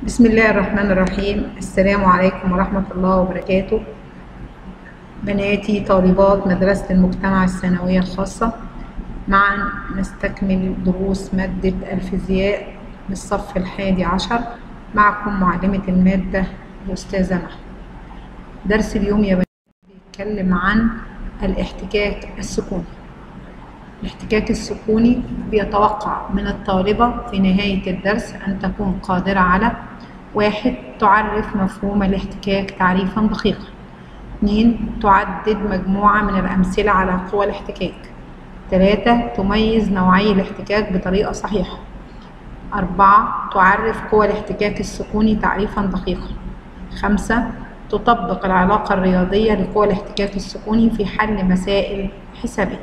بسم الله الرحمن الرحيم السلام عليكم ورحمة الله وبركاته بناتي طالبات مدرسة المجتمع الثانوية الخاصة معا نستكمل دروس مادة الفيزياء من الصف الحادي عشر معكم معلمة المادة الأستاذة مها درس اليوم يا بنات بيتكلم عن الاحتكاك السكوني الاحتكاك السكوني بيتوقع من الطالبة في نهاية الدرس أن تكون قادرة على واحد تعرف مفهوم الاحتكاك تعريفا دقيقا اثنين تعدد مجموعة من الأمثلة على قوى الاحتكاك ثلاثة تميز نوعي الاحتكاك بطريقة صحيحة أربعة تعرف قوى الاحتكاك السكوني تعريفا دقيقا خمسة تطبق العلاقة الرياضية لقوى الاحتكاك السكوني في حل مسائل حسابية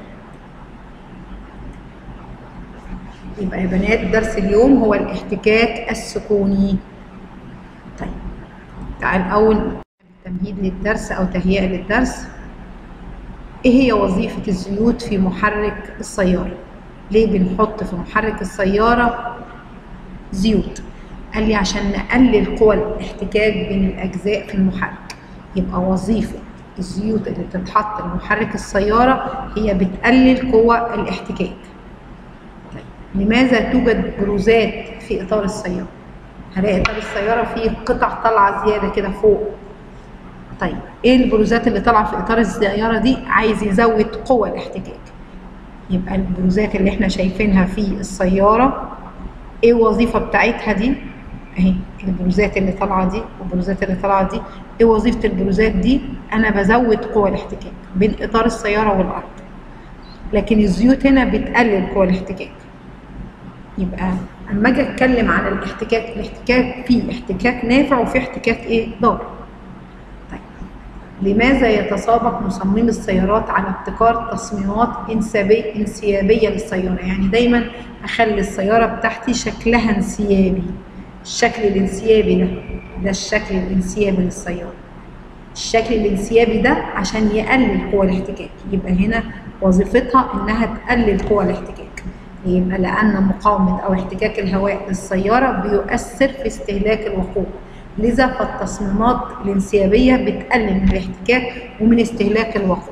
يبقى يا بنات درس اليوم هو الاحتكاك السكوني طيب تعال أول تمهيد للدرس أو تهيئة للدرس إيه هي وظيفة الزيوت في محرك السيارة؟ ليه بنحط في محرك السيارة زيوت؟ قال لي عشان نقلل قوى الاحتكاك بين الأجزاء في المحرك يبقى وظيفة الزيوت اللي بتتحط لمحرك السيارة هي بتقلل قوى الاحتكاك لماذا توجد بروزات في اطار السياره هلاقي اطار السياره فيه قطع طالعه زياده كده فوق طيب ايه البروزات اللي طالعه في اطار السياره دي عايز يزود قوه الاحتكاك يبقى البروزات اللي احنا شايفينها في السياره ايه الوظيفه بتاعتها دي اهي البروزات اللي طالعه دي والبروزات اللي طالعه دي ايه وظيفه البروزات دي انا بزود قوه الاحتكاك بين اطار السياره والارض لكن الزيوت هنا بتقلل قوه الاحتكاك يبقى اما اجي اتكلم عن الاحتكاك الاحتكاك في احتكاك نافع وفي احتكاك ايه ضار طيب لماذا يتسابق مصممي السيارات على ابتكار تصميمات انسيابيه انسيابيه للسياره يعني دايما اخلي السياره بتاعتي شكلها انسيابي الشكل الانسيابي ده ده الشكل الانسيابي للسياره الشكل الانسيابي ده عشان يقلل قوى الاحتكاك يبقى هنا وظيفتها انها تقلل قوى الاحتكاك يبقى لأن مقاومة أو احتكاك الهواء للسيارة بيؤثر في استهلاك الوقود لذا فالتصميمات الانسيابية بتقلل من الاحتكاك ومن استهلاك الوقود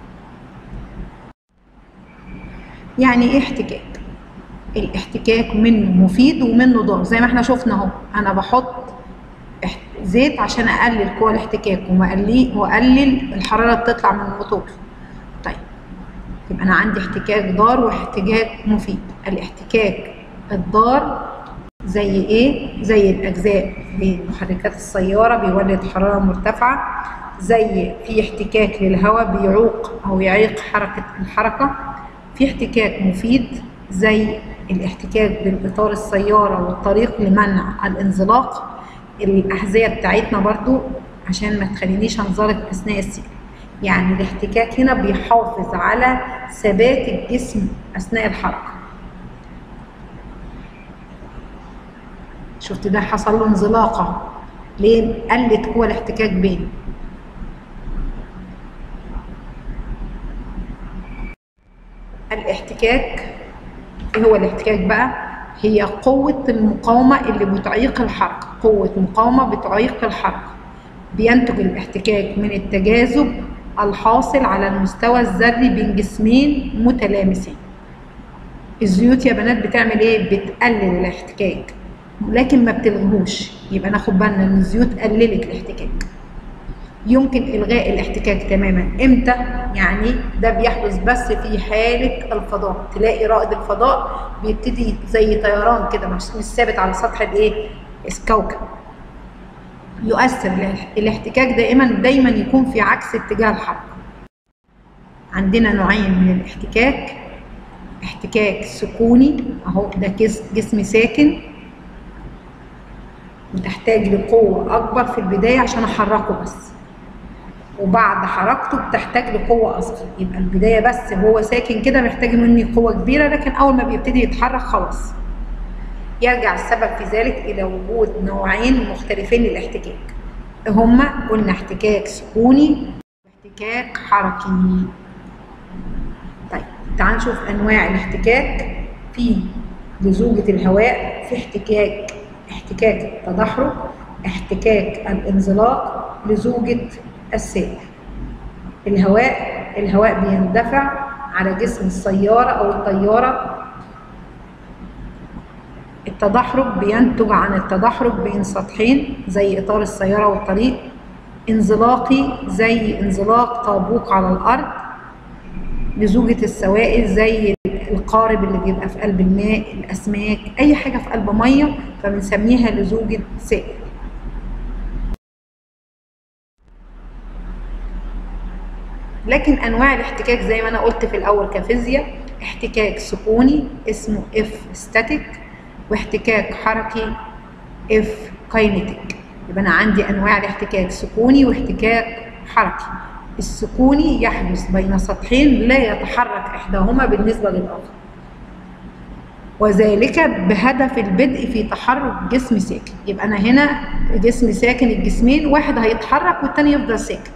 يعني ايه احتكاك؟ الاحتكاك منه مفيد ومنه ضار زي ما احنا شفنا اهو انا بحط زيت عشان اقلل قوى الاحتكاك واقلل الحراره اللي بتطلع من الموتور طيب يبقى انا عندي احتكاك ضار واحتكاك مفيد الاحتكاك الضار زي ايه زي الاجزاء بمحركات السياره بيولد حراره مرتفعه زي في احتكاك للهواء بيعوق او يعيق حركه الحركه في احتكاك مفيد زي الاحتكاك بين اطار السياره والطريق لمنع الانزلاق الاحذيه بتاعتنا برضو عشان ما تخلينيش انزلق اثناء السير يعني الاحتكاك هنا بيحافظ على ثبات الجسم اثناء الحركه شفت ده حصل له انزلاقه ليه قلت قوى الاحتكاك بينه الاحتكاك ايه هو الاحتكاك بقى هي قوة المقاومة اللي بتعيق الحركة قوة مقاومة بتعيق الحركة بينتج الاحتكاك من التجاذب الحاصل على المستوى الذري بين جسمين متلامسين الزيوت يا بنات بتعمل ايه بتقلل الاحتكاك لكن ما بتلغوش يبقى ناخد بالنا ان الزيوت قللت الاحتكاك يمكن الغاء الاحتكاك تماما امتى يعني ده بيحدث بس في حاله الفضاء تلاقي رائد الفضاء بيبتدي زي طيران كده مش ثابت على سطح الايه الكوكب يؤثر الاحتكاك دائما دايما يكون في عكس اتجاه الحركه عندنا نوعين من الاحتكاك احتكاك سكوني اهو ده جسم ساكن وتحتاج لقوة أكبر في البداية عشان أحركه بس وبعد حركته بتحتاج لقوة أصغر يبقى البداية بس هو ساكن كده محتاج مني قوة كبيرة لكن أول ما بيبتدي يتحرك خلاص يرجع السبب في ذلك إلى وجود نوعين مختلفين للاحتكاك هما قلنا احتكاك سكوني واحتكاك حركي طيب تعال نشوف أنواع الاحتكاك في لزوجة الهواء في احتكاك احتكاك التدحرج احتكاك الانزلاق لزوجة السائل الهواء الهواء بيندفع على جسم السيارة أو الطيارة التدحرج بينتج عن التدحرج بين سطحين زي إطار السيارة والطريق انزلاقي زي انزلاق طابوق على الأرض لزوجة السوائل زي القارب اللي بيبقى في قلب الماء الأسماك أي حاجة في قلب مية فبنسميها لزوجة سائل لكن انواع الاحتكاك زي ما انا قلت في الاول كفيزياء احتكاك سكوني اسمه اف ستاتيك واحتكاك حركي اف كاينيتيك يبقى انا عندي انواع الاحتكاك سكوني واحتكاك حركي السكوني يحدث بين سطحين لا يتحرك احداهما بالنسبه للاخر وذلك بهدف البدء في تحرك جسم ساكن يبقى انا هنا جسم ساكن الجسمين واحد هيتحرك والتاني يفضل ساكن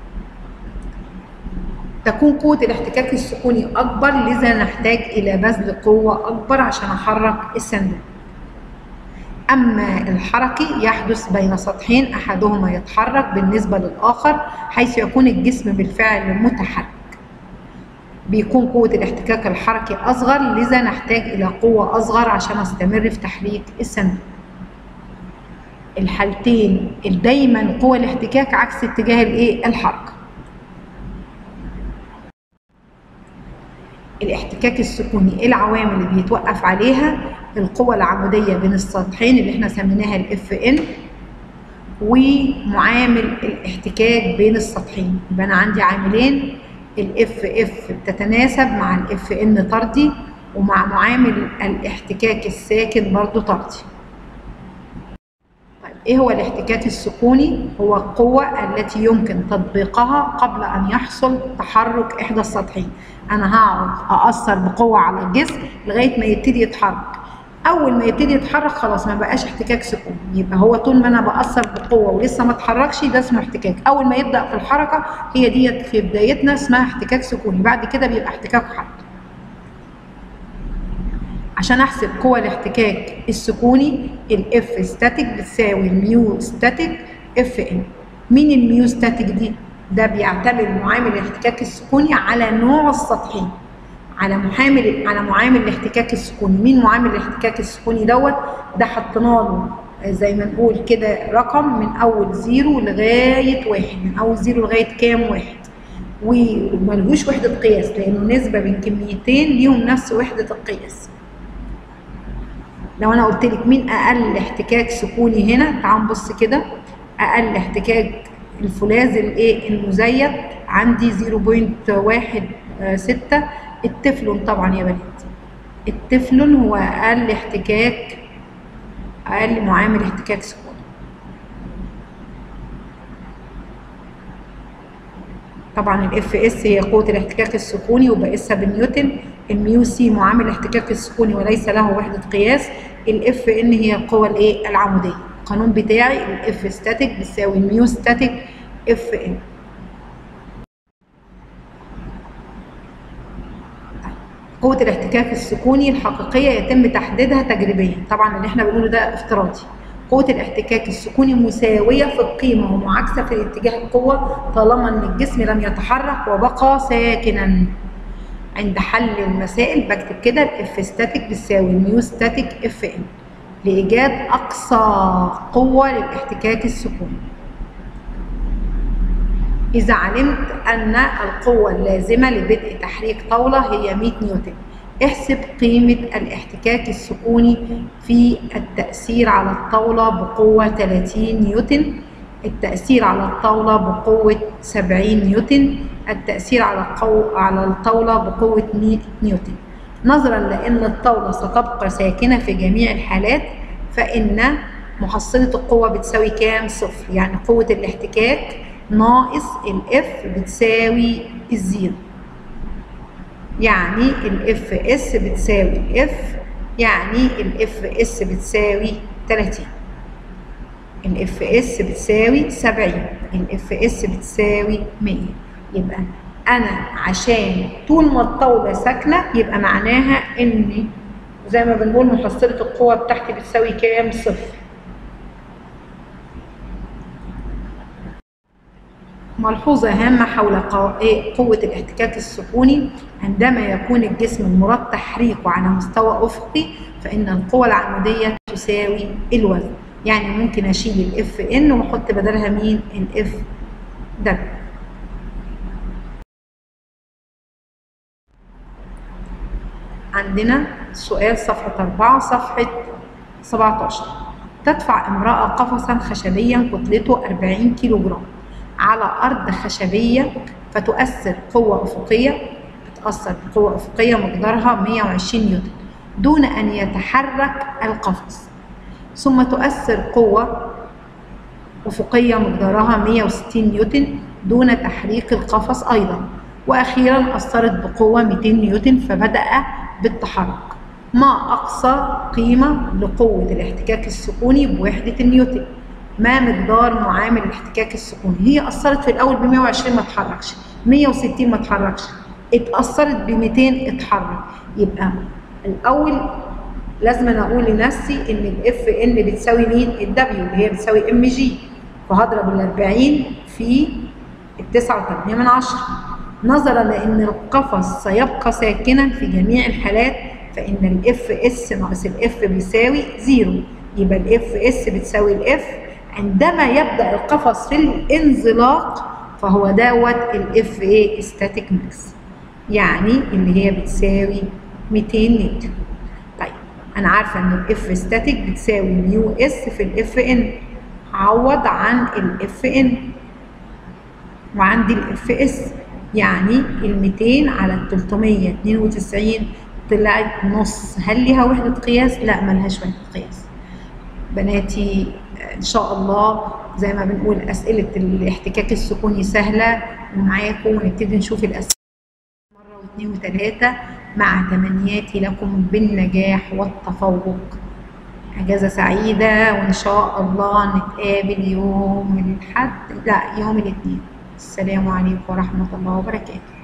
تكون قوة الاحتكاك السكوني أكبر لذا نحتاج إلى بذل قوة أكبر عشان أحرك الصندوق أما الحركي يحدث بين سطحين أحدهما يتحرك بالنسبة للآخر حيث يكون الجسم بالفعل متحرك بيكون قوة الاحتكاك الحركي أصغر لذا نحتاج إلى قوة أصغر عشان أستمر في تحريك الصندوق الحالتين دايما قوة الاحتكاك عكس اتجاه الايه الحركة الاحتكاك السكوني ايه العوامل اللي بيتوقف عليها القوة العمودية بين السطحين اللي احنا سميناها الاف ان ومعامل الاحتكاك بين السطحين يبقى انا عندي عاملين الاف اف بتتناسب مع الاف ان طردي ومع معامل الاحتكاك الساكن برضو طردي طيب ايه هو الاحتكاك السكوني هو القوة التي يمكن تطبيقها قبل ان يحصل تحرك احدى السطحين انا هقعد اثر بقوه على الجسم لغايه ما يبتدي يتحرك اول ما يبتدي يتحرك خلاص ما بقاش احتكاك سكون يبقى هو طول ما انا باثر بقوه ولسه ما اتحركش ده اسمه احتكاك اول ما يبدا في الحركه هي ديت في بدايتنا اسمها احتكاك سكوني بعد كده بيبقى احتكاك حركي عشان احسب قوة الاحتكاك السكوني الاف ستاتيك بتساوي الميو ستاتيك اف ان مين الميو ستاتيك دي ده بيعتمد معامل الاحتكاك السكوني على نوع السطحين على معامل على معامل الاحتكاك السكوني مين معامل الاحتكاك السكوني دوت ده حطينا له زي ما نقول كده رقم من اول زيرو لغايه واحد من اول زيرو لغايه كام واحد وملهوش وحده قياس لانه نسبه بين كميتين ليهم نفس وحده القياس لو انا قلت لك مين اقل احتكاك سكوني هنا تعال نبص كده اقل احتكاك الفولاذ الايه المزيت عندي 0.16 التفلون طبعا يا بنات التفلون هو اقل احتكاك اقل معامل احتكاك سكوني طبعا الاف اس هي قوه الاحتكاك السكوني وبقيسها بالنيوتن الميو سي معامل الاحتكاك السكوني وليس له وحده قياس الاف ان هي القوه الايه العموديه القانون بتاعي الاف ستاتيك بيساوي الميو ستاتيك اف ان قوة الاحتكاك السكوني الحقيقية يتم تحديدها تجريبيا طبعا اللي احنا بنقوله ده افتراضي قوة الاحتكاك السكوني مساوية في القيمة ومعاكسة في اتجاه القوة طالما ان الجسم لم يتحرك وبقى ساكنا عند حل المسائل بكتب كده الاف ستاتيك بتساوي الميو ستاتيك اف ان لإيجاد أقصى قوة للاحتكاك السكوني إذا علمت أن القوة اللازمة لبدء تحريك طاولة هي 100 نيوتن احسب قيمة الاحتكاك السكوني في التأثير على الطاولة بقوة 30 نيوتن التأثير على الطاولة بقوة 70 نيوتن التأثير على القو... على الطاولة بقوة 100 نيوتن نظرا لأن الطاولة ستبقى ساكنة في جميع الحالات فإن محصلة القوة بتساوي كام؟ صفر يعني قوة الاحتكاك ناقص الاف بتساوي الزيرو يعني الاف اس بتساوي الاف يعني الاف اس بتساوي 30 الاف اس بتساوي 70 الاف اس بتساوي 100 يبقى انا عشان طول ما الطاوله ساكنه يبقى معناها ان زي ما بنقول محصله القوه بتاعتي بتساوي كام صفر ملحوظة هامة حول قو- إيه قوة الاحتكاك السكوني عندما يكون الجسم المراد تحريكه على مستوى أفقي فإن القوى العمودية تساوي الوزن يعني ممكن أشيل الاف ان وأحط بدلها مين الاف دبليو عندنا سؤال صفحة 4 صفحة 17 تدفع امرأة قفصا خشبيا كتلته 40 كيلو جرام على أرض خشبية فتؤثر قوة أفقية بتأثر بقوة أفقية مقدارها 120 نيوتن دون أن يتحرك القفص ثم تؤثر قوة أفقية مقدارها 160 نيوتن دون تحريك القفص أيضا وأخيرا أثرت بقوة 200 نيوتن فبدأ بالتحرك ما أقصى قيمة لقوة الاحتكاك السكوني بوحدة النيوتن ما مقدار معامل الاحتكاك السكوني هي أثرت في الأول ب 120 ما اتحركش 160 ما اتحركش اتأثرت ب 200 اتحرك يبقى الأول لازم أنا أقول لنفسي إن الاف ان بتساوي مين؟ الدبليو اللي هي بتساوي ام جي فهضرب ال 40 في ال 9.8 من عشرة نظرا لأن القفص سيبقى ساكنا في جميع الحالات فإن الاف اس ناقص الاف بيساوي زيرو يبقى الاف اس بتساوي الاف عندما يبدأ القفص في الانزلاق فهو دوت الاف ايه ستاتيك ماكس يعني اللي هي بتساوي 200 نيوتن طيب انا عارفه ان الاف ستاتيك بتساوي ميو اس في الاف ان عوض عن الاف ان وعندي الاف اس يعني ال 200 على ال 392 طلعت نص هل ليها وحده قياس؟ لا ملهاش وحده قياس بناتي ان شاء الله زي ما بنقول اسئله الاحتكاك السكوني سهله ومعاكم ونبتدي نشوف الاسئله مره واثنين وثلاثه مع تمنياتي لكم بالنجاح والتفوق اجازه سعيده وان شاء الله نتقابل يوم الاحد لا يوم الاثنين السلام عليكم ورحمه الله وبركاته